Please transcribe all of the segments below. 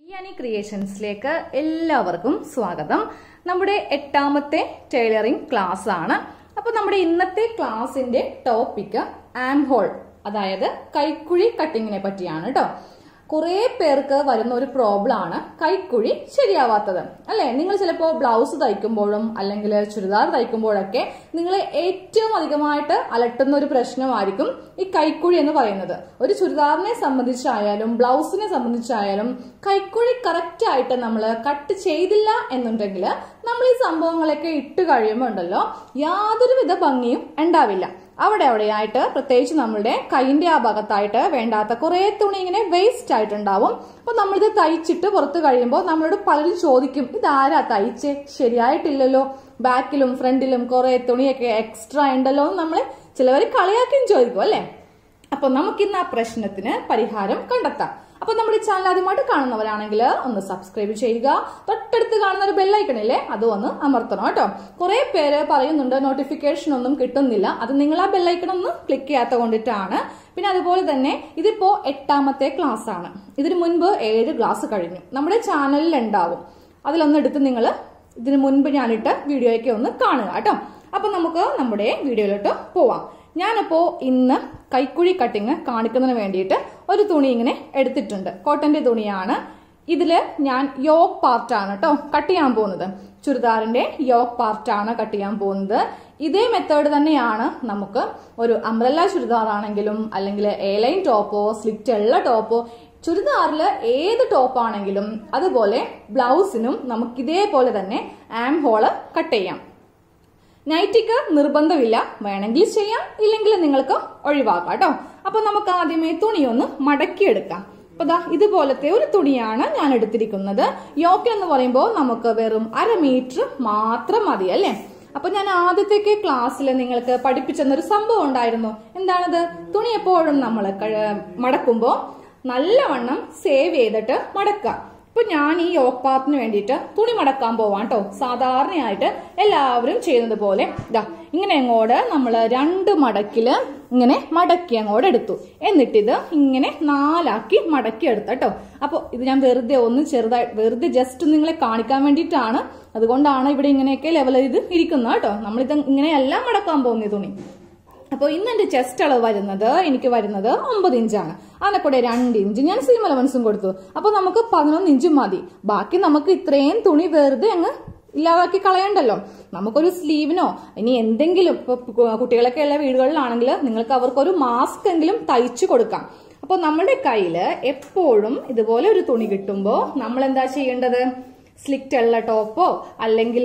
യാനി ക്രിയേഷൻസിലേക്ക് എല്ലാവർക്കും സ്വാഗതം നമ്മുടെ എട്ടാമത്തെ ടൈലറിംഗ് ക്ലാസ് ആണ് അപ്പൊ നമ്മുടെ ഇന്നത്തെ ക്ലാസിന്റെ ടോപ്പിക് ആം ഹോൾ അതായത് കൈക്കുഴി കട്ടിങ്ങിനെ പറ്റിയാണ് കേട്ടോ കുറെ പേർക്ക് വരുന്ന ഒരു പ്രോബ്ലം ആണ് കൈക്കുഴി ശരിയാവാത്തത് അല്ലെ നിങ്ങൾ ചിലപ്പോൾ ബ്ലൗസ് തയ്ക്കുമ്പോഴും അല്ലെങ്കിൽ ചുരിദാർ തയ്ക്കുമ്പോഴൊക്കെ നിങ്ങളെ ഏറ്റവും അധികമായിട്ട് അലട്ടുന്ന ഒരു പ്രശ്നമായിരിക്കും ഈ കൈക്കുഴി എന്ന് പറയുന്നത് ഒരു ചുരിദാറിനെ സംബന്ധിച്ചായാലും ബ്ലൗസിനെ സംബന്ധിച്ചായാലും കൈക്കുഴി കറക്റ്റ് ആയിട്ട് നമ്മൾ കട്ട് ചെയ്തില്ല എന്നുണ്ടെങ്കിൽ നമ്മൾ ഈ സംഭവങ്ങളൊക്കെ ഇട്ട് കഴിയുമ്പോൾ ഉണ്ടല്ലോ യാതൊരുവിധ ഭംഗിയും ഉണ്ടാവില്ല അവിടെ അവിടെയായിട്ട് പ്രത്യേകിച്ച് നമ്മളുടെ കൈന്റെ ആ ഭാഗത്തായിട്ട് വേണ്ടാത്ത കുറെ തുണി ഇങ്ങനെ വേസ്റ്റ് ആയിട്ടുണ്ടാവും അപ്പൊ നമ്മളിത് തയ്ച്ചിട്ട് പുറത്ത് കഴിയുമ്പോൾ നമ്മളോട് പലരും ചോദിക്കും ഇതാരാ തയ്ച്ചേ ശരിയായിട്ടില്ലല്ലോ ബാക്കിലും ഫ്രണ്ടിലും കുറെ തുണിയൊക്കെ എക്സ്ട്രാ ഉണ്ടല്ലോ എന്ന് നമ്മളെ ചിലവർ കളിയാക്കിയും ചോദിക്കും അല്ലെ അപ്പൊ നമുക്കിന്ന് ആ പ്രശ്നത്തിന് പരിഹാരം കണ്ടെത്താം അപ്പൊ നമ്മുടെ ചാനൽ ആദ്യമായിട്ട് കാണുന്നവരാണെങ്കിൽ ഒന്ന് സബ്സ്ക്രൈബ് ചെയ്യുക തൊട്ടടുത്ത് കാണുന്ന ഒരു ബെല്ലൈക്കണില്ലേ അതും ഒന്ന് അമർത്തണം കേട്ടോ കുറെ പേര് പറയുന്നുണ്ട് നോട്ടിഫിക്കേഷൻ ഒന്നും കിട്ടുന്നില്ല അത് നിങ്ങൾ ആ ബെല്ലൈക്കൺ ഒന്ന് ക്ലിക്ക് ചെയ്യാത്ത കൊണ്ടിട്ടാണ് പിന്നെ അതുപോലെ തന്നെ ഇതിപ്പോ എട്ടാമത്തെ ക്ലാസ് ആണ് ഇതിനു മുൻപ് ഏഴ് ക്ലാസ് കഴിഞ്ഞു നമ്മുടെ ചാനലിൽ ഉണ്ടാവും അതിലൊന്ന് എടുത്ത് നിങ്ങൾ ഇതിനു മുൻപ് ഞാനിട്ട വീഡിയോയൊക്കെ ഒന്ന് കാണുക കേട്ടോ അപ്പൊ നമുക്ക് നമ്മുടെ വീഡിയോയിലോട്ട് പോവാം ഞാനപ്പോ ഇന്ന് കൈക്കുഴി കട്ടിങ് കാണിക്കുന്നതിന് വേണ്ടിയിട്ട് ഒരു തുണി ഇങ്ങനെ എടുത്തിട്ടുണ്ട് കോട്ടന്റെ തുണിയാണ് ഇതില് ഞാൻ യോക്ക് പാർട്ടാണ് കേട്ടോ കട്ട് ചെയ്യാൻ പോകുന്നത് ചുരിദാറിന്റെ യോക്ക് പാർട്ടാണ് കട്ട് ചെയ്യാൻ പോകുന്നത് ഇതേ മെത്തേഡ് തന്നെയാണ് നമുക്ക് ഒരു അംബ്രല്ല ചുരിദാർ ആണെങ്കിലും അല്ലെങ്കിൽ എ ലൈൻ ടോപ്പോ സ്ലിറ്റ് ഉള്ള ടോപ്പോ ചുരിദാറിൽ ഏത് ടോപ്പാണെങ്കിലും അതുപോലെ ബ്ലൗസിനും നമുക്ക് ഇതേപോലെ തന്നെ ആം ഹോള് കട്ട് ചെയ്യാം നൈറ്റിക്ക് നിർബന്ധമില്ല വേണമെങ്കിൽ ചെയ്യാം ഇല്ലെങ്കിൽ നിങ്ങൾക്ക് ഒഴിവാക്കാം കേട്ടോ അപ്പൊ നമുക്ക് ആദ്യമേ തുണി ഒന്ന് മടക്കിയെടുക്കാം അപ്പൊ ദാ ഇതുപോലത്തെ ഒരു തുണിയാണ് ഞാൻ എടുത്തിരിക്കുന്നത് യോക്ക് എന്ന് പറയുമ്പോൾ നമുക്ക് വെറും അര മീറ്റർ മാത്രം മതി അല്ലേ അപ്പൊ ഞാൻ ആദ്യത്തേക്ക് ക്ലാസ്സിൽ നിങ്ങൾക്ക് പഠിപ്പിച്ചെന്നൊരു സംഭവം ഉണ്ടായിരുന്നു എന്താണത് തുണി എപ്പോഴും നമ്മൾ മടക്കുമ്പോൾ നല്ലവണ്ണം സേവ് ചെയ്തിട്ട് മടക്കുക ഇപ്പൊ ഞാൻ ഈ യോക്ക് പാത്തിന് വേണ്ടിയിട്ട് തുണി മടക്കാൻ പോവാം കേട്ടോ സാധാരണയായിട്ട് എല്ലാവരും ചെയ്യുന്നത് പോലെ ഇതാ ഇങ്ങനെ അങ്ങോട്ട് നമ്മൾ രണ്ട് മടക്കില് ഇങ്ങനെ മടക്കി അങ്ങോട്ട് എടുത്തു എന്നിട്ടിത് ഇങ്ങനെ നാലാക്കി മടക്കി എടുത്ത കേട്ടോ അപ്പൊ ഇത് ഞാൻ വെറുതെ ഒന്ന് ചെറുതായി വെറുതെ ജസ്റ്റ് നിങ്ങളെ കാണിക്കാൻ വേണ്ടിയിട്ടാണ് അതുകൊണ്ടാണ് ഇവിടെ ഇങ്ങനെയൊക്കെ ലെവൽ ചെയ്ത് ഇരിക്കുന്നത് കേട്ടോ നമ്മളിത് ഇങ്ങനെയല്ല മടക്കാൻ പോകുന്ന തുണി അപ്പോൾ ഇന്ന് എന്റെ ചെസ്റ്റ് അളവ് വരുന്നത് എനിക്ക് വരുന്നത് ഒമ്പത് ഇഞ്ചാണ് അതിനെ കൂടെ രണ്ട് ഇഞ്ച് ഞാൻ സീം അലവൻസും കൊടുത്തു അപ്പൊ നമുക്ക് പതിനൊന്ന് ഇഞ്ച് മതി ബാക്കി നമുക്ക് ഇത്രയും തുണി വെറുതെ അങ്ങ് ഇല്ലാതാക്കി കളയണ്ടല്ലോ നമുക്കൊരു സ്ലീവിനോ ഇനി എന്തെങ്കിലും ഇപ്പൊ കുട്ടികളൊക്കെ ഉള്ള വീടുകളിലാണെങ്കിൽ നിങ്ങൾക്ക് അവർക്കൊരു മാസ്ക് എങ്കിലും തയ്ച്ചു കൊടുക്കാം അപ്പോൾ നമ്മുടെ കയ്യില് എപ്പോഴും ഇതുപോലെ ഒരു തുണി കിട്ടുമ്പോൾ നമ്മൾ എന്താ ചെയ്യേണ്ടത് സ്ലിറ്റ് ഉള്ള ടോപ്പോ അല്ലെങ്കിൽ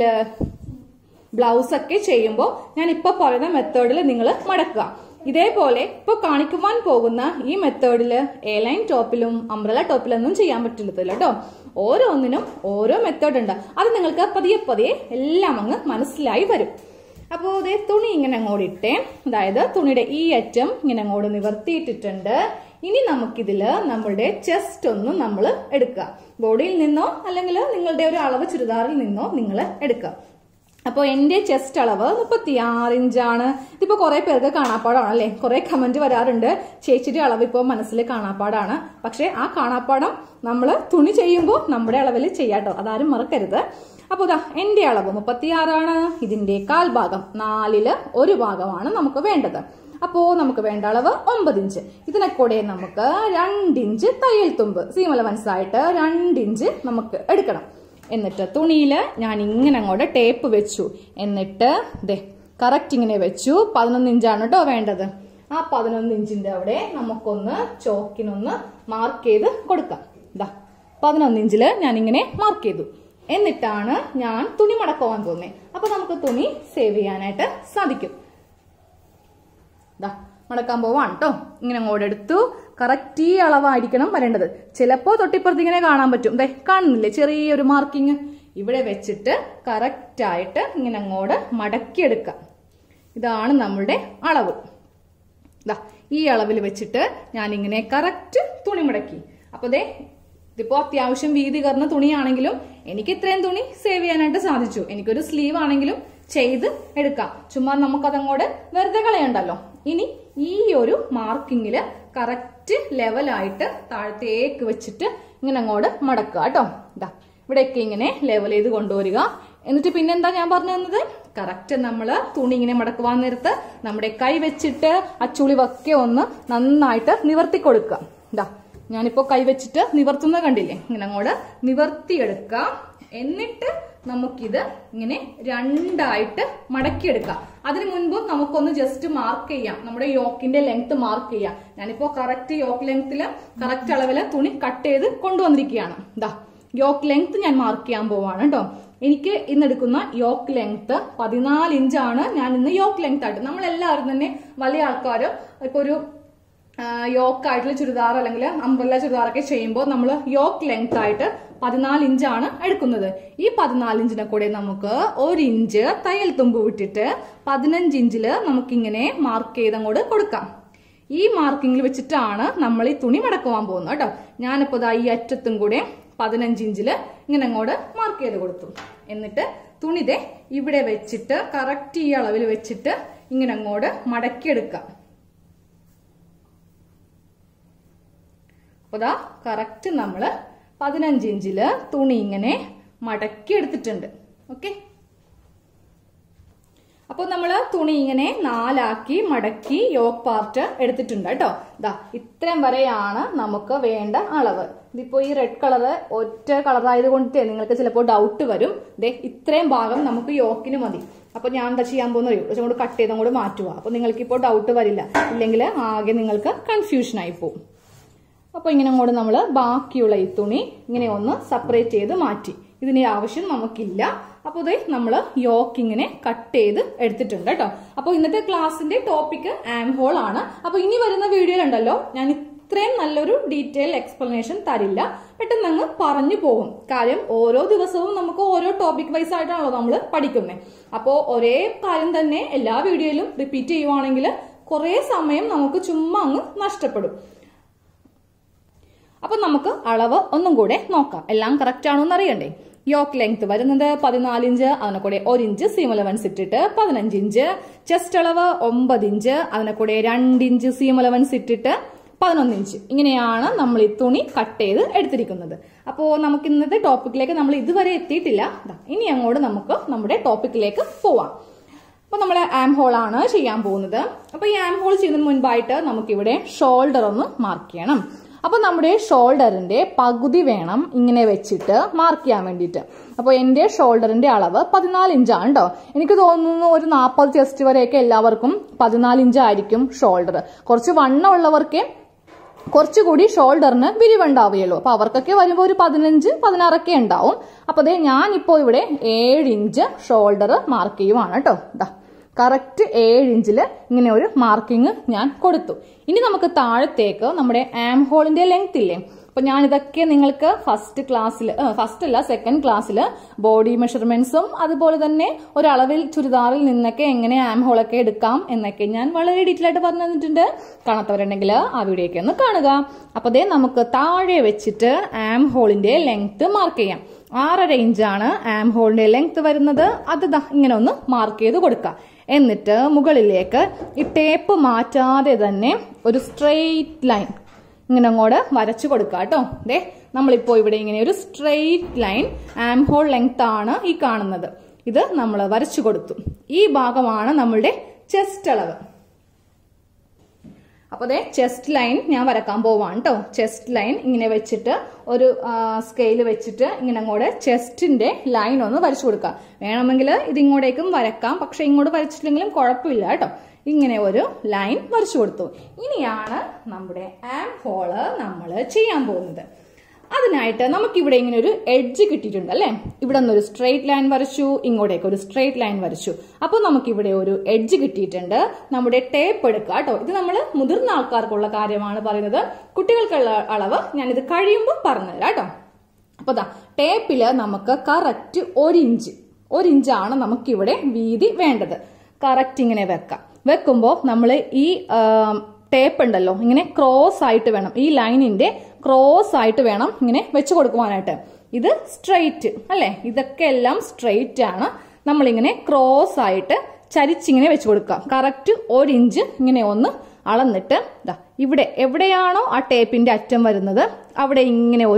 ബ്ലൗസ് ഒക്കെ ചെയ്യുമ്പോൾ ഞാൻ ഇപ്പൊ പറയുന്ന മെത്തേഡിൽ നിങ്ങൾ മടക്കുക ഇതേപോലെ ഇപ്പൊ കാണിക്കുവാൻ പോകുന്ന ഈ മെത്തേഡില് എ ലൈൻ ടോപ്പിലും അംബ്രല ടോപ്പിലൊന്നും ചെയ്യാൻ പറ്റില്ല കേട്ടോ ഓരോന്നിനും ഓരോ മെത്തേഡ് ഉണ്ട് അത് നിങ്ങൾക്ക് പതിയെ പതിയെ എല്ലാം അങ്ങ് മനസ്സിലായി വരും അപ്പോൾ ഇതേ തുണി ഇങ്ങനെ അങ്ങോട്ട് ഇട്ടേ അതായത് തുണിയുടെ ഈ അറ്റം ഇങ്ങനെ അങ്ങോട്ട് നിവർത്തിയിട്ടിട്ടുണ്ട് ഇനി നമുക്കിതില് നമ്മളുടെ ചെസ്റ്റ് ഒന്ന് നമ്മൾ എടുക്കുക ബോഡിയിൽ നിന്നോ അല്ലെങ്കിൽ നിങ്ങളുടെ ഒരു അളവ് ചുരിദാറിൽ നിന്നോ നിങ്ങൾ എടുക്കുക അപ്പോൾ എന്റെ ചെസ്റ്റ് അളവ് മുപ്പത്തിയാറ് ഇഞ്ചാണ് ഇതിപ്പോ കുറെ പേർക്ക് കാണാപ്പാടാണ് അല്ലെ കുറെ കമന്റ് വരാറുണ്ട് ചേച്ചിയുടെ അളവ് ഇപ്പോൾ മനസ്സിൽ കാണാപ്പാടാണ് പക്ഷെ ആ കാണാപ്പാടം നമ്മൾ തുണി ചെയ്യുമ്പോൾ നമ്മുടെ അളവിൽ ചെയ്യാട്ടോ അതാരും മറക്കരുത് അപ്പോൾ ഇതാ എന്റെ അളവ് മുപ്പത്തിയാറാണ് ഇതിന്റെ കാൽഭാഗം നാലില് ഒരു ഭാഗമാണ് നമുക്ക് വേണ്ടത് അപ്പോ നമുക്ക് വേണ്ട അളവ് ഒമ്പത് ഇഞ്ച് ഇതിനെ കൂടെ നമുക്ക് രണ്ടിഞ്ച് തയ്യൽ തുമ്പ് സീമല മനസ്സായിട്ട് രണ്ടിഞ്ച് നമുക്ക് എടുക്കണം എന്നിട്ട് തുണിയിൽ ഞാൻ ഇങ്ങനെ അങ്ങോട്ട് ടേപ്പ് വെച്ചു എന്നിട്ട് ദേ കറക്റ്റ് ഇങ്ങനെ വെച്ചു പതിനൊന്ന് ഇഞ്ചാണ് കേട്ടോ വേണ്ടത് ആ പതിനൊന്ന് ഇഞ്ചിന്റെ അവിടെ നമുക്കൊന്ന് ചോക്കിനൊന്ന് മാർക്ക് ചെയ്ത് കൊടുക്കാം ഇതാ പതിനൊന്ന് ഇഞ്ചില് ഞാൻ ഇങ്ങനെ മാർക്ക് ചെയ്തു എന്നിട്ടാണ് ഞാൻ തുണി മടക്കുവാൻ പോകുന്നത് അപ്പൊ നമുക്ക് തുണി സേവ് ചെയ്യാനായിട്ട് സാധിക്കും ദാ മടക്കാൻ പോവാണ് കേട്ടോ ഇങ്ങനെ അങ്ങോട്ട് എടുത്തു കറക്റ്റ് ഈ അളവായിരിക്കണം വരേണ്ടത് ചിലപ്പോ തൊട്ടിപ്പുറത്ത് ഇങ്ങനെ കാണാൻ പറ്റും ദേ കാണുന്നില്ലേ ചെറിയൊരു മാർക്കിങ് ഇവിടെ വെച്ചിട്ട് കറക്റ്റ് ആയിട്ട് ഇങ്ങനെ അങ്ങോട്ട് മടക്കിയെടുക്കാം ഇതാണ് നമ്മളുടെ അളവ് ദാ ഈ അളവിൽ വെച്ചിട്ട് ഞാൻ ഇങ്ങനെ കറക്റ്റ് തുണി മടക്കി അപ്പൊ ദേ ഇതിപ്പോ അത്യാവശ്യം വീതി കയറുന്ന തുണിയാണെങ്കിലും എനിക്ക് ഇത്രയും തുണി സേവ് ചെയ്യാനായിട്ട് സാധിച്ചു എനിക്കൊരു സ്ലീവ് ആണെങ്കിലും ചെയ്ത് എടുക്കാം ചുമ്മാ നമുക്കതങ്ങോട്ട് വെറുതെ കളയണ്ടല്ലോ ഇനി ഈ ഒരു മാർക്കിങ്ങില് കറക്റ്റ് ലെവലായിട്ട് താഴത്തേക്ക് വെച്ചിട്ട് ഇങ്ങനെ അങ്ങോട്ട് മടക്കുക കേട്ടോ ഇതാ ഇവിടെയൊക്കെ ഇങ്ങനെ ലെവൽ ചെയ്ത് കൊണ്ടുവരിക എന്നിട്ട് പിന്നെന്താ ഞാൻ പറഞ്ഞു തന്നത് കറക്റ്റ് നമ്മൾ തുണി ഇങ്ങനെ മടക്കുവാൻ നേരത്ത് നമ്മുടെ കൈ വെച്ചിട്ട് ആ ചുളിവൊക്കെ ഒന്ന് നന്നായിട്ട് നിവർത്തി കൊടുക്കുക ഇതാ ഞാനിപ്പോ കൈ വെച്ചിട്ട് നിവർത്തുന്നത് കണ്ടില്ലേ ഇങ്ങനെ അങ്ങോട്ട് നിവർത്തിയെടുക്കുക എന്നിട്ട് നമുക്കിത് ഇങ്ങനെ രണ്ടായിട്ട് മടക്കിയെടുക്കാം അതിനു മുൻപ് നമുക്കൊന്ന് ജസ്റ്റ് മാർക്ക് ചെയ്യാം നമ്മുടെ യോക്കിന്റെ ലെങ്ത് മാർക്ക് ചെയ്യാം ഞാനിപ്പോ കറക്റ്റ് യോക്ക് ലെങ്ത്തില് കറക്റ്റ് അളവില് തുണി കട്ട് ചെയ്ത് കൊണ്ടുവന്നിരിക്കുകയാണ് ഇതാ യോക്ക് ലെങ്ത് ഞാൻ മാർക്ക് ചെയ്യാൻ പോവാണ് കേട്ടോ എനിക്ക് ഇന്ന് എടുക്കുന്ന യോക്ക് ലെങ്ത് പതിനാല് ഇഞ്ചാണ് ഞാൻ ഇന്ന് യോക്ക് ലെങ്ത് ആയിട്ട് നമ്മളെല്ലാവരും തന്നെ വലിയ ആൾക്കാർ ഇപ്പൊ ഒരു യോക്ക് ആയിട്ടുള്ള ചുരിദാർ അല്ലെങ്കിൽ അംബ്രല്ല ചുരിദാറൊക്കെ ചെയ്യുമ്പോൾ നമ്മൾ യോക്ക് ലെങ്ത് ആയിട്ട് പതിനാല് ഇഞ്ചാണ് എടുക്കുന്നത് ഈ പതിനാല് ഇഞ്ചിനെ കൂടെ നമുക്ക് ഒരു ഇഞ്ച് തയ്യൽ തുമ്പ് വിട്ടിട്ട് പതിനഞ്ച് ഇഞ്ചില് നമുക്കിങ്ങനെ മാർക്ക് ചെയ്തങ്ങോട്ട് കൊടുക്കാം ഈ മാർക്കിങ്ങിൽ വെച്ചിട്ടാണ് നമ്മൾ ഈ തുണി മടക്കുവാൻ പോകുന്നത് കേട്ടോ ഞാനിപ്പോ ദാ ഈ അറ്റത്തും കൂടെ പതിനഞ്ച് ഇഞ്ചില് ഇങ്ങനെ അങ്ങോട്ട് മാർക്ക് ചെയ്ത് കൊടുത്തു എന്നിട്ട് തുണിതെ ഇവിടെ വെച്ചിട്ട് കറക്റ്റ് ഈ അളവിൽ വെച്ചിട്ട് ഇങ്ങനെ അങ്ങോട്ട് മടക്കിയെടുക്കാം അപ്പൊ ദാ കറക്റ്റ് നമ്മള് പതിനഞ്ച് ഇഞ്ചില് തുണി ഇങ്ങനെ മടക്കി എടുത്തിട്ടുണ്ട് ഓക്കെ അപ്പോൾ നമ്മൾ തുണി ഇങ്ങനെ നാലാക്കി മടക്കി യോക്ക് പാർട്ട് എടുത്തിട്ടുണ്ട് കേട്ടോ ദാ ഇത്രയും വരെയാണ് നമുക്ക് വേണ്ട അളവ് ഇതിപ്പോ ഈ റെഡ് കളറ് ഒറ്റ കളർ ആയതുകൊണ്ട് നിങ്ങൾക്ക് ചിലപ്പോൾ ഡൗട്ട് വരും ദേ ഇത്രയും ഭാഗം നമുക്ക് യോക്കിന് മതി അപ്പൊ ഞാൻ എന്താ ചെയ്യാൻ പോകുന്ന അറിയോ കുറച്ചും കൂടെ കട്ട് ചെയ്തും കൂടെ മാറ്റുക അപ്പൊ നിങ്ങൾക്ക് ഇപ്പോൾ ഡൗട്ട് വരില്ല ഇല്ലെങ്കിൽ ആകെ നിങ്ങൾക്ക് കൺഫ്യൂഷൻ ആയി പോകും അപ്പോൾ ഇങ്ങനെ അങ്ങോട്ട് നമ്മൾ ബാക്കിയുള്ള ഈ തുണി ഇങ്ങനെ ഒന്ന് സെപ്പറേറ്റ് ചെയ്ത് മാറ്റി ഇതിന്റെ ആവശ്യം നമുക്കില്ല അപ്പോൾ ഇതേ നമ്മൾ യോക്ക് ഇങ്ങനെ കട്ട് ചെയ്ത് എടുത്തിട്ടുണ്ട് കേട്ടോ അപ്പോൾ ഇന്നത്തെ ക്ലാസ്സിന്റെ ടോപ്പിക് ആം ഹോൾ ആണ് അപ്പോൾ ഇനി വരുന്ന വീഡിയോയിലുണ്ടല്ലോ ഞാൻ ഇത്രയും നല്ലൊരു ഡീറ്റെയിൽ എക്സ്പ്ലനേഷൻ തരില്ല പെട്ടെന്ന് അങ്ങ് പറഞ്ഞു പോകും കാര്യം ഓരോ ദിവസവും നമുക്ക് ഓരോ ടോപ്പിക് വൈസ് ആയിട്ടാണല്ലോ നമ്മൾ പഠിക്കുന്നത് അപ്പോൾ ഒരേ കാര്യം തന്നെ എല്ലാ വീഡിയോയിലും റിപ്പീറ്റ് ചെയ്യുവാണെങ്കിൽ കുറേ സമയം നമുക്ക് ചുമ്മാ അങ്ങ് നഷ്ടപ്പെടും അപ്പൊ നമുക്ക് അളവ് ഒന്നും കൂടെ നോക്കാം എല്ലാം കറക്റ്റ് ആണോ എന്ന് അറിയണ്ടേ യോക്ക് ലെങ്ത് വരുന്നത് പതിനാല് ഇഞ്ച് അതിനെ കൂടെ ഒരു ഇഞ്ച് സീം അലവൻസ് ഇട്ടിട്ട് പതിനഞ്ച് ഇഞ്ച് ചെസ്റ്റ് അളവ് ഒമ്പത് ഇഞ്ച് അതിനെ കൂടെ രണ്ട് ഇഞ്ച് സീം അലവൻസ് ഇട്ടിട്ട് പതിനൊന്ന് ഇഞ്ച് ഇങ്ങനെയാണ് നമ്മൾ ഈ തുണി കട്ട് ചെയ്ത് എടുത്തിരിക്കുന്നത് അപ്പോൾ നമുക്ക് ഇന്നത്തെ ടോപ്പിക്കിലേക്ക് നമ്മൾ ഇതുവരെ എത്തിയിട്ടില്ല ദാ, ഇനി അങ്ങോട്ട് നമുക്ക് നമ്മുടെ ടോപ്പിക്കിലേക്ക് പോവാം അപ്പൊ നമ്മൾ ആം ഹോൾ ആണ് ചെയ്യാൻ പോകുന്നത് അപ്പൊ ഈ ആം ഹോൾ ചെയ്യുന്നതിന് മുൻപായിട്ട് നമുക്കിവിടെ ഷോൾഡർ ഒന്ന് മാർക്ക് ചെയ്യണം അപ്പൊ നമ്മുടെ ഷോൾഡറിന്റെ പകുതി വേണം ഇങ്ങനെ വെച്ചിട്ട് മാർക്ക് ചെയ്യാൻ വേണ്ടിയിട്ട് അപ്പൊ എന്റെ ഷോൾഡറിന്റെ അളവ് പതിനാല് ഇഞ്ചാണ് കേട്ടോ എനിക്ക് തോന്നുന്നു ഒരു നാൽപ്പത് ചെസ്റ്റ് വരെയൊക്കെ എല്ലാവർക്കും പതിനാല് ഇഞ്ചായിരിക്കും ഷോൾഡർ കുറച്ച് വണ്ണമുള്ളവർക്ക് കുറച്ചുകൂടി ഷോൾഡറിന് വിരിവുണ്ടാവുകയുള്ളൂ അപ്പൊ അവർക്കൊക്കെ വരുമ്പോൾ ഒരു പതിനഞ്ച് പതിനാറൊക്കെ ഉണ്ടാവും അപ്പൊ ദേ ഞാനിപ്പോ ഇവിടെ ഏഴ് ഇഞ്ച് ഷോൾഡർ മാർക്ക് ചെയ്യുവാണ് കേട്ടോ ഇതാ കറക്റ്റ് ഏഴ് ഇഞ്ചില് ഇങ്ങനെ ഒരു മാർക്കിംഗ് ഞാൻ കൊടുത്തു ഇനി നമുക്ക് താഴത്തേക്ക് നമ്മുടെ ആം ഹോളിന്റെ ലെങ്ത് ഇല്ലേ അപ്പൊ ഞാൻ ഇതൊക്കെ നിങ്ങൾക്ക് ഫസ്റ്റ് ക്ലാസ്സിൽ ഫസ്റ്റ് അല്ല സെക്കൻഡ് ക്ലാസ്സിൽ ബോഡി മെഷർമെന്റ്സും അതുപോലെ തന്നെ ഒരളവിൽ ചുരിദാറിൽ നിന്നൊക്കെ എങ്ങനെ ആം ഹോളൊക്കെ എടുക്കാം എന്നൊക്കെ ഞാൻ വളരെ ഡീറ്റെയിൽ ആയിട്ട് പറഞ്ഞു തന്നിട്ടുണ്ട് കാണാത്തവരുണ്ടെങ്കിൽ ആ വീഡിയോ ഒക്കെ ഒന്ന് കാണുക അപ്പൊ ദേ നമുക്ക് താഴെ വെച്ചിട്ട് ആം ഹോളിന്റെ ലെങ്ത് മാർക്ക് ചെയ്യാം ആറര ഇഞ്ചാണ് ആം ഹോളിന്റെ ലെങ്ത് വരുന്നത് അത് ദാ ഇങ്ങനെ ഒന്ന് മാർക്ക് ചെയ്ത് കൊടുക്കുക എന്നിട്ട് മുകളിലേക്ക് ഈ ടേപ്പ് മാറ്റാതെ തന്നെ ഒരു സ്ട്രെയിറ്റ് ലൈൻ ഇങ്ങനെ അങ്ങോട്ട് വരച്ചു കൊടുക്കുക കേട്ടോ ദേ നമ്മളിപ്പോ ഇവിടെ ഇങ്ങനെ ഒരു straight line armhole length ആണ് ഈ കാണുന്നത് ഇത് നമ്മൾ വരച്ചു കൊടുത്തു ഈ ഭാഗമാണ് നമ്മളുടെ ചെസ്റ്റ് അളവ് അപ്പോൾ അതെ ചെസ്റ്റ് ലൈൻ ഞാൻ വരക്കാൻ പോവാണ് കേട്ടോ ചെസ്റ്റ് ലൈൻ ഇങ്ങനെ വെച്ചിട്ട് ഒരു സ്കെയിൽ വെച്ചിട്ട് ഇങ്ങനെ അങ്ങോട്ട് ചെസ്റ്റിന്റെ ലൈൻ ഒന്ന് വരച്ചു കൊടുക്കാം വേണമെങ്കിൽ ഇത് ഇങ്ങോട്ടേക്കും വരക്കാം പക്ഷെ ഇങ്ങോട്ട് വരച്ചില്ലെങ്കിലും കുഴപ്പമില്ല കേട്ടോ ഇങ്ങനെ ഒരു ലൈൻ വരച്ചു കൊടുത്തു ഇനിയാണ് നമ്മുടെ ആം ഹോള് നമ്മൾ ചെയ്യാൻ പോകുന്നത് അതിനായിട്ട് നമുക്കിവിടെ ഇങ്ങനെ ഒരു എഡ്ജ് കിട്ടിയിട്ടുണ്ട് അല്ലേ ഇവിടെ നിന്ന് ഒരു സ്ട്രെയിറ്റ് ലൈൻ വരച്ചു ഇങ്ങോട്ടേക്ക് ഒരു സ്ട്രെയിറ്റ് ലൈൻ വരച്ചു അപ്പോൾ നമുക്കിവിടെ ഒരു എഡ്ജ് കിട്ടിയിട്ടുണ്ട് നമ്മുടെ ടേപ്പ് എടുക്കുക കേട്ടോ ഇത് നമ്മൾ മുതിർന്ന ആൾക്കാർക്കുള്ള കാര്യമാണ് പറയുന്നത് കുട്ടികൾക്കുള്ള അളവ് ഞാൻ ഇത് കഴിയുമ്പോൾ പറഞ്ഞുതരാം കേട്ടോ അപ്പൊ ദാ ടേപ്പില് നമുക്ക് കറക്റ്റ് ഒരു ഇഞ്ച് ഒരു ഇഞ്ചാണ് നമുക്കിവിടെ വീതി വേണ്ടത് കറക്റ്റ് ഇങ്ങനെ വെക്കാം വെക്കുമ്പോൾ നമ്മൾ ഈ ടേപ്പ് ഉണ്ടല്ലോ ഇങ്ങനെ ക്രോസ് ആയിട്ട് വേണം ഈ ലൈനിന്റെ ക്രോസ് ആയിട്ട് വേണം ഇങ്ങനെ വെച്ച് കൊടുക്കുവാനായിട്ട് ഇത് സ്ട്രെയിറ്റ് അല്ലെ ഇതൊക്കെ എല്ലാം സ്ട്രെയിറ്റ് ആണ് നമ്മളിങ്ങനെ ക്രോസ് ആയിട്ട് ചരിച്ചിങ്ങനെ വെച്ച് കൊടുക്കുക കറക്റ്റ് ഒരു ഇഞ്ച് ഇങ്ങനെ ഒന്ന് അളന്നിട്ട് ദാ ഇവിടെ എവിടെയാണോ ആ ടേപ്പിന്റെ അറ്റം വരുന്നത് അവിടെ ഇങ്ങനെ ഒരു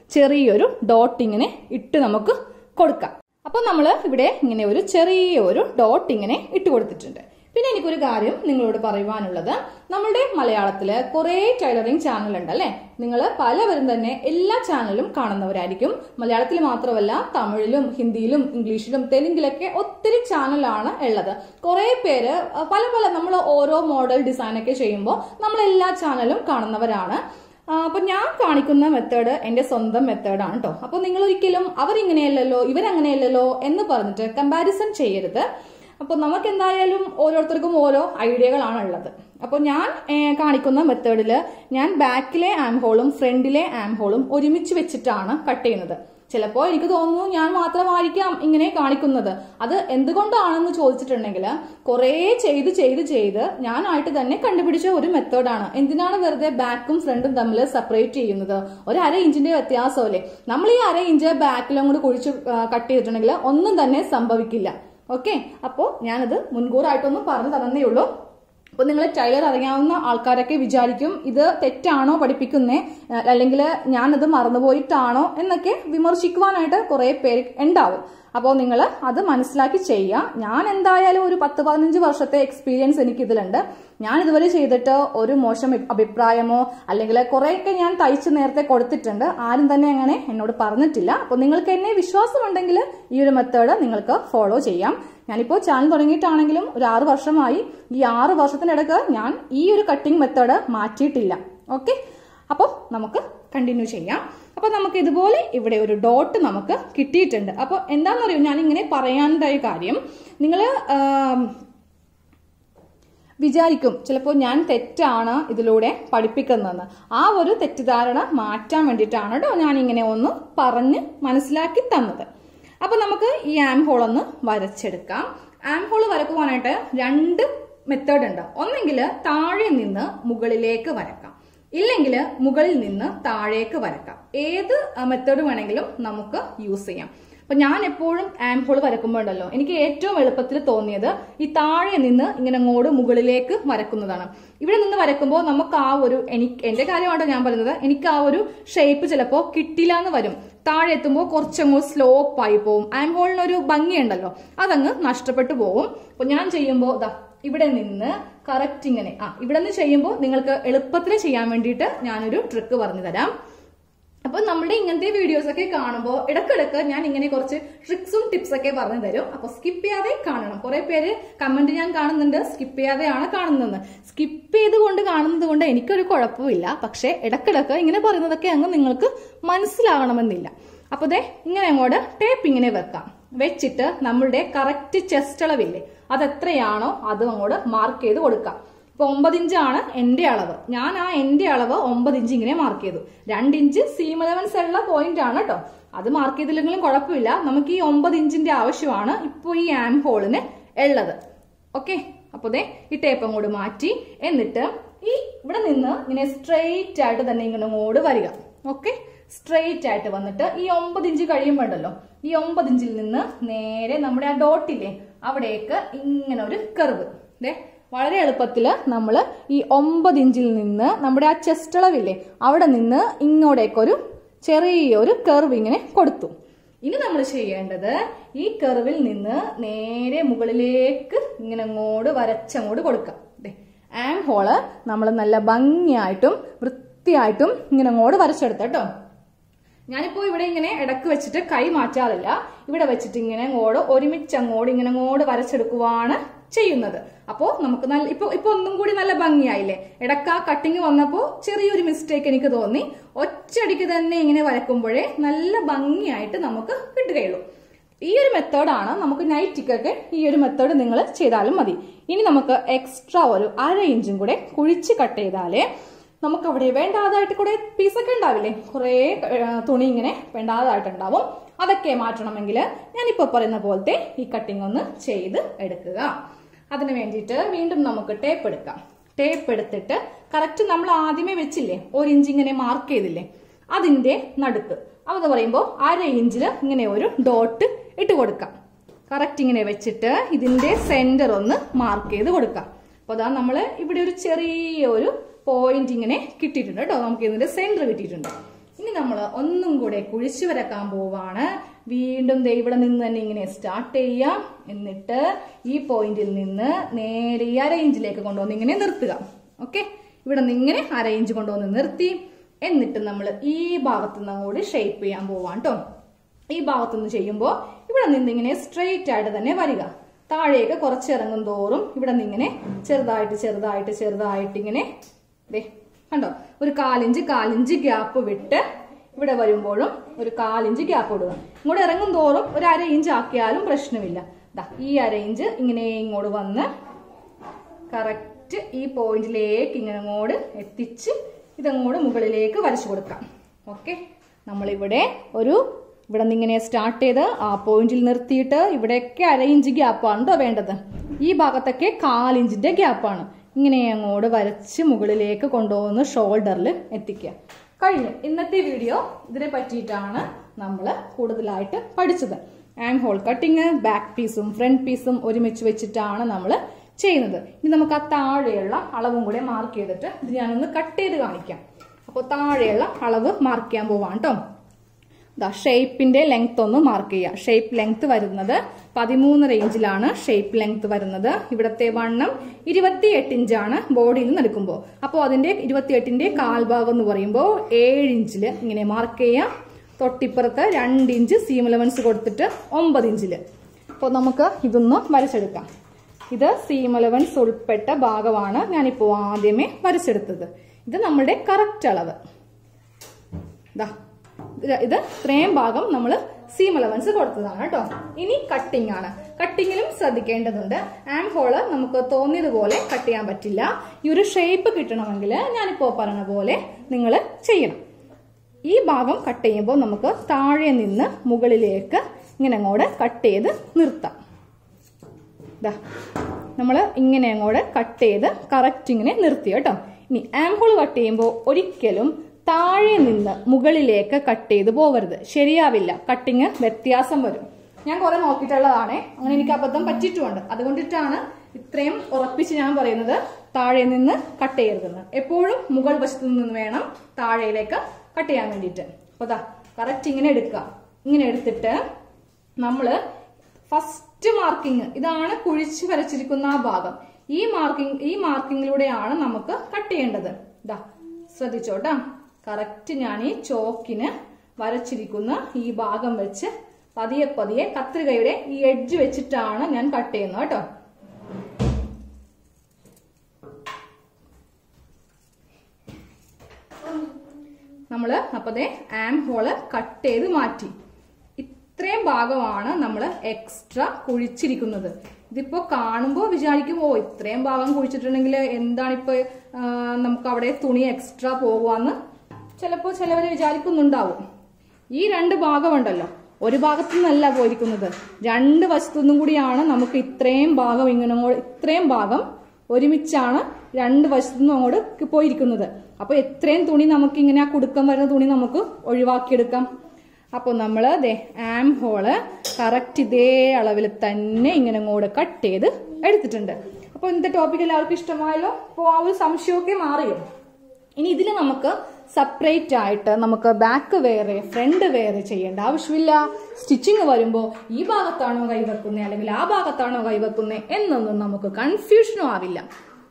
ചെറിയൊരു ഡോട്ട് ഇങ്ങനെ ഇട്ട് നമുക്ക് കൊടുക്കാം അപ്പോൾ നമ്മൾ ഇവിടെ ഇങ്ങനെ ഒരു ചെറിയ ഒരു ഡോട്ട് ഇങ്ങനെ ഇട്ട് കൊടുത്തിട്ടുണ്ട് പിന്നെ എനിക്കൊരു കാര്യം നിങ്ങളോട് പറയുവാനുള്ളത് നമ്മുടെ മലയാളത്തില് കുറെ ടൈലറിംഗ് ചാനൽ ഉണ്ട് അല്ലെ നിങ്ങൾ പലവരും തന്നെ എല്ലാ ചാനലും കാണുന്നവരായിരിക്കും മലയാളത്തിൽ മാത്രമല്ല തമിഴിലും ഹിന്ദിയിലും ഇംഗ്ലീഷിലും തെലുങ്കിലൊക്കെ ഒത്തിരി ചാനലാണ് ഉള്ളത് കുറെ പേര് അഹ് പല പല നമ്മൾ ഓരോ മോഡൽ ഡിസൈൻ ഒക്കെ ചെയ്യുമ്പോൾ നമ്മൾ എല്ലാ ചാനലും കാണുന്നവരാണ് ആ, അപ്പൊ ഞാൻ കാണിക്കുന്ന മെത്തേഡ് എന്റെ സ്വന്തം മെത്തേഡാണ് കേട്ടോ അപ്പൊ നിങ്ങൾ ഒരിക്കലും അവരിങ്ങനെയല്ലല്ലോ ഇവരങ്ങനെയല്ലല്ലോ എന്ന് പറഞ്ഞിട്ട് കമ്പാരിസൺ ചെയ്യരുത് അപ്പൊ നമുക്ക് എന്തായാലും ഓരോരുത്തർക്കും ഓരോ ഐഡിയകളാണ് ഉള്ളത് അപ്പൊ ഞാൻ ഏ, കാണിക്കുന്ന മെത്തേഡിൽ ഞാൻ ബാക്കിലെ ആം ഹോളും ഫ്രണ്ടിലെ ആം ഹോളും ഒരുമിച്ച് വെച്ചിട്ടാണ് കട്ട് ചെയ്യുന്നത് ചിലപ്പോൾ എനിക്ക് തോന്നുന്നു ഞാൻ മാത്രമായിരിക്കാം ഇങ്ങനെ കാണിക്കുന്നത് അത് എന്തുകൊണ്ടാണെന്ന് ചോദിച്ചിട്ടുണ്ടെങ്കിൽ കുറേ ചെയ്ത് ചെയ്ത് ചെയ്ത് ഞാനായിട്ട് തന്നെ കണ്ടുപിടിച്ച ഒരു മെത്തേഡാണ് എന്തിനാണ് വെറുതെ ബാക്കും ഫ്രണ്ടും തമ്മിൽ സെപ്പറേറ്റ് ചെയ്യുന്നത് ഒരു അര ഇഞ്ചിന്റെ വ്യത്യാസമല്ലേ നമ്മൾ ഈ അര ഇഞ്ച് ബാക്കിലും കൂടി കുഴിച്ച് കട്ട് ചെയ്തിട്ടുണ്ടെങ്കിൽ ഒന്നും തന്നെ സംഭവിക്കില്ല ഓക്കെ അപ്പോൾ ഞാനത് മുൻകൂറായിട്ടൊന്നും പറഞ്ഞു തന്നേ ഉള്ളൂ അപ്പൊ നിങ്ങൾ ടൈലർ അറിയാവുന്ന ആൾക്കാരൊക്കെ വിചാരിക്കും ഇത് തെറ്റാണോ പഠിപ്പിക്കുന്നേ അല്ലെങ്കിൽ ഞാനത് മറന്നുപോയിട്ടാണോ എന്നൊക്കെ വിമർശിക്കുവാനായിട്ട് കുറെ പേര് ഉണ്ടാവും അപ്പോൾ നിങ്ങൾ അത് മനസ്സിലാക്കി ചെയ്യുക ഞാൻ എന്തായാലും ഒരു പത്ത് പതിനഞ്ച് വർഷത്തെ എക്സ്പീരിയൻസ് എനിക്ക് ഇതിലുണ്ട് ഞാൻ ഇതുവരെ ചെയ്തിട്ട് ഒരു മോശം അഭിപ്രായമോ അല്ലെങ്കിൽ കുറെയൊക്കെ ഞാൻ തയ്ച്ച് നേരത്തെ കൊടുത്തിട്ടുണ്ട് ആരും തന്നെ അങ്ങനെ എന്നോട് പറഞ്ഞിട്ടില്ല അപ്പോൾ നിങ്ങൾക്ക് എന്നെ വിശ്വാസമുണ്ടെങ്കിൽ ഈ ഒരു മെത്തേഡ് നിങ്ങൾക്ക് ഫോളോ ചെയ്യാം ഞാനിപ്പോൾ ചാനൽ തുടങ്ങിയിട്ടാണെങ്കിലും ഒരു ആറ് വർഷമായി ഈ ആറ് വർഷത്തിനിടക്ക് ഞാൻ ഈ ഒരു കട്ടിംഗ് മെത്തേഡ് മാറ്റിയിട്ടില്ല ഓക്കെ അപ്പോൾ നമുക്ക് കണ്ടിന്യൂ ചെയ്യാം അപ്പോൾ നമുക്ക് ഇതുപോലെ ഇവിടെ ഒരു ഡോട്ട് നമുക്ക് കിട്ടിയിട്ടുണ്ട് അപ്പോൾ എന്താണെന്നറിയോ ഞാൻ ഇങ്ങനെ പറയാനുണ്ടായ കാര്യം നിങ്ങൾ വിചാരിക്കും ചിലപ്പോൾ ഞാൻ തെറ്റാണ് ഇതിലൂടെ പഠിപ്പിക്കുന്നതെന്ന് ആ ഒരു തെറ്റിദ്ധാരണ മാറ്റാൻ വേണ്ടിയിട്ടാണ് കേട്ടോ ഞാൻ ഇങ്ങനെ ഒന്ന് പറഞ്ഞ് മനസ്സിലാക്കി തന്നത് അപ്പൊ നമുക്ക് ഈ ആം ഹോൾ ഒന്ന് വരച്ചെടുക്കാം ആം ഹോൾ വരക്കുവാനായിട്ട് രണ്ട് മെത്തേഡ് ഉണ്ട് ഒന്നെങ്കിൽ താഴെ നിന്ന് മുകളിലേക്ക് വരക്കാം ഇല്ലെങ്കിൽ മുകളിൽ നിന്ന് താഴേക്ക് വരക്കാം ഏത് മെത്തേഡ് വേണമെങ്കിലും നമുക്ക് യൂസ് ചെയ്യാം അപ്പൊ ഞാൻ എപ്പോഴും ആം ഹോൾ വരക്കുമ്പോൾ ഉണ്ടല്ലോ എനിക്ക് ഏറ്റവും എളുപ്പത്തിൽ തോന്നിയത് ഈ താഴെ നിന്ന് ഇങ്ങനെ അങ്ങോട്ട് മുകളിലേക്ക് വരക്കുന്നതാണ് ഇവിടെ നിന്ന് വരക്കുമ്പോൾ നമുക്ക് ആ ഒരു എനിക്ക് എന്റെ കാര്യമാണോ ഞാൻ പറയുന്നത് എനിക്ക് ആ ഒരു ഷേപ്പ് ചിലപ്പോൾ കിട്ടില്ല എന്ന് വരും താഴെ എത്തുമ്പോൾ കുറച്ചങ്ങോട്ട് സ്ലോപ്പ് ആയി പോകും ആം ഹോളിന് ഒരു ഭംഗിയുണ്ടല്ലോ അതങ്ങ് നഷ്ടപ്പെട്ടു പോകും അപ്പൊ ഞാൻ ചെയ്യുമ്പോൾ ദാ ഇവിടെ നിന്ന് കറക്റ്റ് ഇങ്ങനെ ആ ഇവിടെ നിന്ന് ചെയ്യുമ്പോൾ നിങ്ങൾക്ക് എളുപ്പത്തിൽ ചെയ്യാൻ വേണ്ടിയിട്ട് ഞാനൊരു ട്രിക്ക് പറഞ്ഞു തരാം അപ്പൊ നമ്മുടെ ഇങ്ങനത്തെ വീഡിയോസ് ഒക്കെ കാണുമ്പോൾ ഇടക്കിടക്ക് ഞാൻ ഇങ്ങനെ കുറച്ച് ട്രിക്സും ടിപ്സ് ഒക്കെ പറഞ്ഞു തരും അപ്പൊ സ്കിപ്പ് ചെയ്യാതെ കാണണം കുറെ പേര് കമന്റ് ഞാൻ കാണുന്നുണ്ട് സ്കിപ്പ് ചെയ്യാതെയാണ് കാണുന്നത് സ്കിപ്പ് ചെയ്തുകൊണ്ട് കാണുന്നത് കൊണ്ട് എനിക്കൊരു കുഴപ്പമില്ല പക്ഷെ ഇടക്കിടക്ക് ഇങ്ങനെ പറയുന്നതൊക്കെ അങ്ങ് നിങ്ങൾക്ക് മനസ്സിലാകണമെന്നില്ല അപ്പൊ ദേ ഇങ്ങനെ അങ്ങോട്ട് ടേപ്പ് ഇങ്ങനെ വെക്കാം വെച്ചിട്ട് നമ്മളുടെ കറക്റ്റ് ചെസ്റ്റ് അളവില്ലേ അത് എത്രയാണോ അത് അങ്ങോട്ട് മാർക്ക് ചെയ്ത് കൊടുക്കാം ഇപ്പൊ ഒമ്പത് ഇഞ്ചാണ് എന്റെ അളവ് ഞാൻ ആ എന്റെ അളവ് ഒമ്പത് ഇഞ്ച് ഇങ്ങനെ മാർക്ക് ചെയ്തു രണ്ട് ഇഞ്ച് സീം അലവൻസ് ഉള്ള പോയിന്റ് ആണ് കേട്ടോ അത് മാർക്ക് ചെയ്തില്ലെങ്കിലും കുഴപ്പമില്ല നമുക്ക് ഈ ഒമ്പത് ഇഞ്ചിന്റെ ആവശ്യമാണ് ഇപ്പോൾ ഈ ആം ഹോളിന് ഉള്ളത് ഓക്കെ അപ്പൊ ദേ ഈ ടേപ്പ് അങ്ങോട്ട് മാറ്റി എന്നിട്ട് ഈ ഇവിടെ നിന്ന് ഇങ്ങനെ സ്ട്രെയിറ്റ് ആയിട്ട് തന്നെ ഇങ്ങനെ അങ്ങോട്ട് വരിക ഓക്കെ സ്ട്രെയിറ്റ് ആയിട്ട് വന്നിട്ട് ഈ ഒമ്പത് ഇഞ്ച് കഴിയുമ്പോൾ ഉണ്ടല്ലോ ഈ ഒമ്പത് ഇഞ്ചിൽ നിന്ന് നേരെ നമ്മുടെ ആ ഡോട്ടില്ലേ അവിടേക്ക് ഇങ്ങനെ ഒരു കർവ് ദേ വളരെ എളുപ്പത്തിൽ നമ്മൾ ഈ ഒമ്പത് ഇഞ്ചിൽ നിന്ന് നമ്മുടെ ആ ചെസ്റ്റ് അളവില്ലേ അവിടെ നിന്ന് ഇങ്ങോട്ടേക്കൊരു ചെറിയൊരു കർവ് ഇങ്ങനെ കൊടുത്തു ഇനി നമ്മൾ ചെയ്യേണ്ടത് ഈ കർവിൽ നിന്ന് നേരെ മുകളിലേക്ക് ഇങ്ങനെ അങ്ങോട്ട് വരച്ചങ്ങോട്ട് കൊടുക്കാം ദേ ആം ഹോള് നമ്മൾ നല്ല ഭംഗിയായിട്ടും വൃത്തിയായിട്ടും ഇങ്ങനെ അങ്ങോട്ട് വരച്ചെടുത്ത കേട്ടോ ഞാനിപ്പോ ഇവിടെ ഇങ്ങനെ ഇടക്ക് വെച്ചിട്ട് കൈ മാറ്റാറില്ല ഇവിടെ വെച്ചിട്ട് ഇങ്ങനെ അങ്ങോട്ട് ഒരുമിച്ച് അങ്ങോട്ട് ഇങ്ങനെ അങ്ങോട്ട് വരച്ചെടുക്കുവാണ് ചെയ്യുന്നത് അപ്പോ നമുക്ക് നല്ല ഇപ്പൊ ഇപ്പൊ ഒന്നും കൂടി നല്ല ഭംഗിയായില്ലേ ഇടക്ക് ആ കട്ടിങ് വന്നപ്പോ ചെറിയൊരു മിസ്റ്റേക്ക് എനിക്ക് തോന്നി ഒറ്റയടിക്ക് തന്നെ ഇങ്ങനെ വരക്കുമ്പോഴേ നല്ല ഭംഗിയായിട്ട് നമുക്ക് കിട്ടുകയുള്ളൂ ഈ ഒരു മെത്തേഡാണ് നമുക്ക് നൈറ്റിക്കൊക്കെ ഈ ഒരു മെത്തേഡ് നിങ്ങൾ ചെയ്താലും മതി ഇനി നമുക്ക് എക്സ്ട്രാ ഒരു അര ഇഞ്ചും കൂടെ കുഴിച്ച് കട്ട് ചെയ്താലേ നമുക്ക് അവിടെ വേണ്ടാതായിട്ട് കൂടെ പീസൊക്കെ ഉണ്ടാവില്ലേ കുറേ തുണി ഇങ്ങനെ വേണ്ടാതായിട്ടുണ്ടാവും അതൊക്കെ മാറ്റണമെങ്കിൽ ഞാനിപ്പോൾ പറയുന്ന പോലത്തെ ഈ കട്ടിങ് ഒന്ന് ചെയ്ത് എടുക്കുക അതിന് വേണ്ടിയിട്ട് വീണ്ടും നമുക്ക് ടേപ്പ് എടുക്കാം ടേപ്പ് എടുത്തിട്ട് കറക്റ്റ് നമ്മൾ ആദ്യമേ വെച്ചില്ലേ ഒരു ഇഞ്ച് ഇങ്ങനെ മാർക്ക് ചെയ്തില്ലേ അതിന്റെ നടുക്ക് അതെന്ന് പറയുമ്പോൾ അര ഇഞ്ചിൽ ഇങ്ങനെ ഒരു ഡോട്ട് ഇട്ട് കൊടുക്കാം കറക്റ്റ് ഇങ്ങനെ വെച്ചിട്ട് ഇതിന്റെ സെന്റർ ഒന്ന് മാർക്ക് ചെയ്ത് കൊടുക്കാം അപ്പൊ അതാ നമ്മള് ഇവിടെ ഒരു ചെറിയ ഒരു പോയിന്റ് ഇങ്ങനെ കിട്ടിയിട്ടുണ്ട് കേട്ടോ നമുക്ക് ഇതിന്റെ സെന്റർ കിട്ടിയിട്ടുണ്ട് ഇനി ഇനി നമ്മൾ ഒന്നും കൂടെ കുഴിച്ചു വരക്കാൻ പോവാണ് വീണ്ടും ദേ ഇവിടെ നിന്ന് തന്നെ ഇങ്ങനെ സ്റ്റാർട്ട് ചെയ്യാം എന്നിട്ട് ഈ പോയിന്റിൽ നിന്ന് നേരെ ഈ അരയിഞ്ചിലേക്ക് കൊണ്ടുവന്ന് ഇങ്ങനെ നിർത്തുക ഓക്കെ ഇവിടെ നിന്ന് ഇങ്ങനെ അരയിഞ്ച് കൊണ്ടുവന്ന് നിർത്തി എന്നിട്ട് നമ്മൾ ഈ ഭാഗത്ത് നിന്ന് അങ്ങോട്ട് ഷേപ്പ് ചെയ്യാൻ പോവാം കേട്ടോ ഈ ഭാഗത്ത് നിന്ന് ചെയ്യുമ്പോൾ ഇവിടെ നിന്ന് ഇങ്ങനെ സ്ട്രെയിറ്റ് ആയിട്ട് തന്നെ വരിക താഴേക്ക് കുറച്ച് ഇറങ്ങും തോറും ഇവിടെ നിന്ന് ഇങ്ങനെ ചെറുതായിട്ട് ചെറുതായിട്ട് ചെറുതായിട്ട് ഇങ്ങനെ ദേ കണ്ടോ ഒരു കാലിഞ്ച് കാലിഞ്ച് ഗ്യാപ്പ് വിട്ട് ഇവിടെ വരുമ്പോഴും ഒരു കാലിഞ്ച് ഗ്യാപ്പ് ഇടുക ഇങ്ങോട്ട് ഇറങ്ങും തോറും ഒരു അര ഇഞ്ച് ആക്കിയാലും പ്രശ്നമില്ല ദാ ഈ അര ഇഞ്ച് ഇങ്ങനെ ഇങ്ങോട്ട് വന്ന് കറക്റ്റ് ഈ പോയിന്റിലേക്ക് ഇങ്ങനെ അങ്ങോട്ട് എത്തിച്ച് ഇതങ്ങോട്ട് മുകളിലേക്ക് വരച്ചു കൊടുക്കാം ഓക്കെ നമ്മളിവിടെ ഒരു ഇവിടെ നിന്ന് ഇങ്ങനെ സ്റ്റാർട്ട് ചെയ്ത് ആ പോയിന്റിൽ നിർത്തിയിട്ട് ഇവിടെയൊക്കെ അര ഇഞ്ച് ഗ്യാപ്പാണ് കേട്ടോ വേണ്ടത് ഈ ഭാഗത്തൊക്കെ കാലിഞ്ചിന്റെ ഗ്യാപ്പാണ് ഇങ്ങനെ അങ്ങോട്ട് വരച്ച് മുകളിലേക്ക് കൊണ്ടുപോകുന്ന ഷോൾഡറിൽ എത്തിക്കുക കഴിഞ്ഞു ഇന്നത്തെ വീഡിയോ ഇതിനെ പറ്റിയിട്ടാണ് നമ്മൾ കൂടുതലായിട്ട് പഠിച്ചത് ആൻഡ് ഹോൾ കട്ടിങ് ബാക്ക് പീസും ഫ്രണ്ട് പീസും ഒരുമിച്ച് വെച്ചിട്ടാണ് നമ്മൾ ചെയ്യുന്നത് ഇനി നമുക്ക് ആ താഴെയുള്ള അളവും കൂടെ മാർക്ക് ചെയ്തിട്ട് ഇത് ഞാനൊന്ന് കട്ട് ചെയ്ത് കാണിക്കാം അപ്പോൾ താഴെയുള്ള അളവ് മാർക്ക് ചെയ്യാൻ പോവാം കേട്ടോ ദാ ഷേപ്പിന്റെ ലെങ്ത് ഒന്ന് മാർക്ക് ചെയ്യുക ഷേപ്പ് ലെങ്ത് വരുന്നത് പതിമൂന്ന് റേഞ്ചിലാണ് ഷേപ്പ് ലെങ്ത് വരുന്നത് ഇവിടത്തെ വണ്ണം ഇരുപത്തിയെട്ട് ഇഞ്ചാണ് ബോഡിയിൽ നിന്ന് എടുക്കുമ്പോൾ അപ്പോൾ അതിന്റെ ഇരുപത്തിയെട്ടിന്റെ കാൽഭാഗം എന്ന് പറയുമ്പോൾ ഏഴ് ഇഞ്ചിൽ ഇങ്ങനെ മാർക്ക് ചെയ്യാം തൊട്ടിപ്പുറത്ത് രണ്ട് ഇഞ്ച് സീം അലവൻസ് കൊടുത്തിട്ട് ഒമ്പത് ഇഞ്ചിൽ അപ്പോൾ നമുക്ക് ഇതൊന്ന് വരച്ചെടുക്കാം ഇത് സീം അലവൻസ് ഉൾപ്പെട്ട ഭാഗമാണ് ഞാനിപ്പോൾ ആദ്യമേ വരച്ചെടുത്തത് ഇത് നമ്മുടെ കറക്റ്റ് അളവ് ദാ ഇത് ഇത് ഇത്രയും ഭാഗം നമ്മൾ സീം അലവൻസ് കൊടുത്തതാണ് കേട്ടോ ഇനി കട്ടിംഗ് ആണ് കട്ടിങ്ങിലും ശ്രദ്ധിക്കേണ്ടതുണ്ട് ആം ഹോള് നമുക്ക് തോന്നിയതുപോലെ കട്ട് ചെയ്യാൻ പറ്റില്ല ഈ ഒരു ഷേപ്പ് കിട്ടണമെങ്കിൽ ഞാനിപ്പോ പറഞ്ഞ പോലെ നിങ്ങൾ ചെയ്യണം ഈ ഭാഗം കട്ട് ചെയ്യുമ്പോൾ നമുക്ക് താഴെ നിന്ന് മുകളിലേക്ക് ഇങ്ങനെ അങ്ങോട്ട് കട്ട് ചെയ്ത് നിർത്താം ദാ നമ്മൾ ഇങ്ങനെ അങ്ങോട്ട് കട്ട് ചെയ്ത് കറക്റ്റ് ഇങ്ങനെ നിർത്തി കേട്ടോ ഇനി ആം ഹോൾ കട്ട് ചെയ്യുമ്പോൾ ഒരിക്കലും താഴെ നിന്ന് മുകളിലേക്ക് കട്ട് ചെയ്ത് പോവരുത് ശരിയാവില്ല കട്ടിങ് വ്യത്യാസം വരും ഞാൻ കുറെ നോക്കിയിട്ടുള്ളതാണ് അങ്ങനെ എനിക്ക് അബദ്ധം പറ്റിയിട്ടുമുണ്ട് അതുകൊണ്ടിട്ടാണ് ഇത്രയും ഉറപ്പിച്ച് ഞാൻ പറയുന്നത് താഴെ നിന്ന് കട്ട് ചെയ്യരുതെന്ന് എപ്പോഴും മുകൾ വശത്ത് നിന്ന് വേണം താഴെയിലേക്ക് കട്ട് ചെയ്യാൻ വേണ്ടിയിട്ട് അപ്പൊ ദാ കറക്റ്റ് ഇങ്ങനെ എടുക്കുക ഇങ്ങനെ എടുത്തിട്ട് നമ്മള് ഫസ്റ്റ് മാർക്കിംഗ് ഇതാണ് കുഴിച്ച് വരച്ചിരിക്കുന്ന ആ ഭാഗം ഈ മാർക്കിംഗ് ഈ മാർക്കിങ്ങിലൂടെയാണ് നമുക്ക് കട്ട് ചെയ്യേണ്ടത് ഇതാ ശ്രദ്ധിച്ചോട്ടാ കറക്റ്റ് ഞാൻ ഈ ചോക്കിന് വരച്ചിരിക്കുന്ന ഈ ഭാഗം വെച്ച് പതിയെ പതിയെ കത്രികയുടെ ഈ എഡ്ജ് വെച്ചിട്ടാണ് ഞാൻ കട്ട് ചെയ്യുന്നത് കേട്ടോ നമ്മൾ അപ്പതേ ആം ഹോള് കട്ട് ചെയ്ത് മാറ്റി ഇത്രയും ഭാഗമാണ് നമ്മൾ എക്സ്ട്രാ കുഴിച്ചിരിക്കുന്നത് ഇതിപ്പോ കാണുമ്പോൾ വിചാരിക്കും ഓ ഇത്രയും ഭാഗം കുഴിച്ചിട്ടുണ്ടെങ്കിൽ എന്താണിപ്പോ ആ, നമുക്ക് അവിടെ തുണി എക്സ്ട്രാ പോവാന്ന് ചിലപ്പോൾ ചിലവര് വിചാരിക്കുന്നുണ്ടാവും ഈ രണ്ട് ഭാഗമുണ്ടല്ലോ ഒരു ഭാഗത്തു നിന്നല്ല പോയിരിക്കുന്നത് രണ്ട് വശത്തുനിന്നും കൂടിയാണ് നമുക്ക് ഇത്രയും ഭാഗം ഇങ്ങനെ അങ്ങോട്ട് ഇത്രയും ഭാഗം ഒരുമിച്ചാണ് രണ്ട് വശത്തുനിന്നും അങ്ങോട്ട് പോയിരിക്കുന്നത് അപ്പൊ എത്രയും തുണി നമുക്ക് ഇങ്ങനെ ആ കുടുക്കം വരുന്ന തുണി നമുക്ക് ഒഴിവാക്കിയെടുക്കാം അപ്പോൾ നമ്മൾ ദേ ആം ഹോള് കറക്റ്റ് ഇതേ അളവിൽ തന്നെ ഇങ്ങനെ അങ്ങോട്ട് കട്ട് ചെയ്ത് എടുത്തിട്ടുണ്ട് അപ്പോൾ ഇന്നത്തെ ടോപ്പിക് എല്ലാവർക്കും ഇഷ്ടമായല്ലോ അപ്പോൾ ആ ഒരു സംശയമൊക്കെ മാറിയോ ഇനി ഇതിൽ നമുക്ക് സെപ്പറേറ്റ് ആയിട്ട് നമുക്ക് ബാക്ക് വേറെ ഫ്രണ്ട് വേറെ ചെയ്യേണ്ട ആവശ്യമില്ല സ്റ്റിച്ചിങ് വരുമ്പോൾ ഈ ഭാഗത്താണോ കൈവെക്കുന്നത് അല്ലെങ്കിൽ ആ ഭാഗത്താണോ കൈവെക്കുന്നത് എന്നൊന്നും നമുക്ക് കൺഫ്യൂഷനും ആവില്ല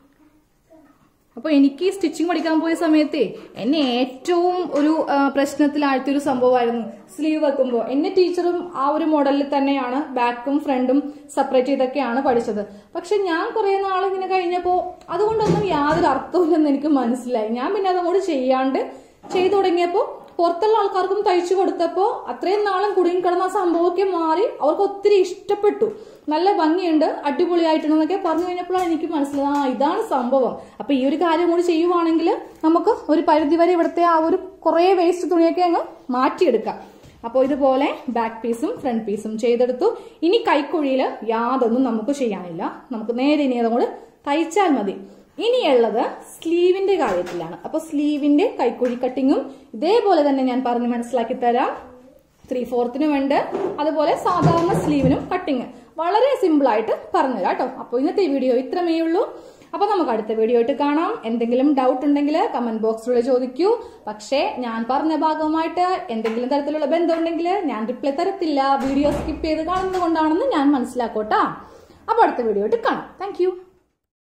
അപ്പൊ എനിക്ക് ഈ സ്റ്റിച്ചിങ് പഠിക്കാൻ പോയ സമയത്തെ എന്നെ ഏറ്റവും ഒരു ആ, പ്രശ്നത്തിലാഴ്ത്തിയ ഒരു സംഭവമായിരുന്നു സ്ലീവ് വെക്കുമ്പോൾ എന്നെ ടീച്ചറും ആ ഒരു മോഡലിൽ തന്നെയാണ് ബാക്കും ഫ്രണ്ടും സെപ്പറേറ്റ് ചെയ്തൊക്കെയാണ് പഠിച്ചത് പക്ഷെ ഞാൻ കുറെ നാൾ ഇങ്ങനെ കഴിഞ്ഞപ്പോൾ അതുകൊണ്ടൊന്നും യാതൊരു അർത്ഥമില്ലെന്ന് എനിക്ക് മനസ്സിലായി ഞാൻ പിന്നെ അതങ്ങോട്ട് ചെയ്യാണ്ട് ചെയ്തു തുടങ്ങിയപ്പോൾ പുറത്തുള്ള ആൾക്കാർക്കും തയ്ച്ചു കൊടുത്തപ്പോൾ അത്രയും നാളും കുടുങ്ങി കിടന്ന ആ സംഭവമൊക്കെ മാറി അവർക്ക് ഒത്തിരി ഇഷ്ടപ്പെട്ടു നല്ല ഭംഗിയുണ്ട് അടിപൊളിയായിട്ടുണ്ടെന്നൊക്കെ പറഞ്ഞു കഴിഞ്ഞപ്പോഴാണ് എനിക്ക് മനസ്സിലായത് ആ ഇതാണ് സംഭവം അപ്പൊ ഈ ഒരു കാര്യം കൂടി ചെയ്യുവാണെങ്കിൽ നമുക്ക് ഒരു പരിധി വരെ ഇവിടുത്തെ ആ ഒരു കുറേ വേസ്റ്റ് തുണിയൊക്കെ അങ്ങ് മാറ്റിയെടുക്കാം അപ്പോൾ ഇതുപോലെ ബാക്ക് പീസും ഫ്രണ്ട് പീസും ചെയ്തെടുത്തു ഇനി കൈക്കുഴിയിൽ യാതൊന്നും നമുക്ക് ചെയ്യാനില്ല നമുക്ക് നേരെ ഇനി അതുകൊണ്ട് തയ്ച്ചാൽ മതി ഇനിയുള്ളത് സ്ലീവിന്റെ കാര്യത്തിലാണ് അപ്പൊ സ്ലീവിന്റെ കൈക്കുഴി കട്ടിങ്ങും ഇതേപോലെ തന്നെ ഞാൻ പറഞ്ഞ് മനസ്സിലാക്കി തരാം ത്രീ ഫോർത്തിനും ഉണ്ട് അതുപോലെ സാധാരണ സ്ലീവിനും കട്ടിങ് വളരെ സിമ്പിൾ ആയിട്ട് പറഞ്ഞുതരാം കേട്ടോ അപ്പോൾ ഇന്നത്തെ ഈ വീഡിയോ ഇത്രമേ ഉള്ളൂ അപ്പൊ നമുക്ക് അടുത്ത വീഡിയോ ആയിട്ട് കാണാം എന്തെങ്കിലും ഡൗട്ട് ഉണ്ടെങ്കിൽ കമന്റ് ബോക്സിലൂടെ ചോദിക്കൂ പക്ഷേ ഞാൻ പറഞ്ഞ ഭാഗവുമായിട്ട് എന്തെങ്കിലും തരത്തിലുള്ള ബന്ധം ഉണ്ടെങ്കിൽ ഞാൻ റിപ്ലൈ തരത്തില്ല വീഡിയോ സ്കിപ്പ് ചെയ്ത് കാണുന്നത് കൊണ്ടാണെന്ന് ഞാൻ മനസ്സിലാക്കോട്ടാ അപ്പൊ അടുത്ത വീഡിയോ ആയിട്ട് കാണാം താങ്ക്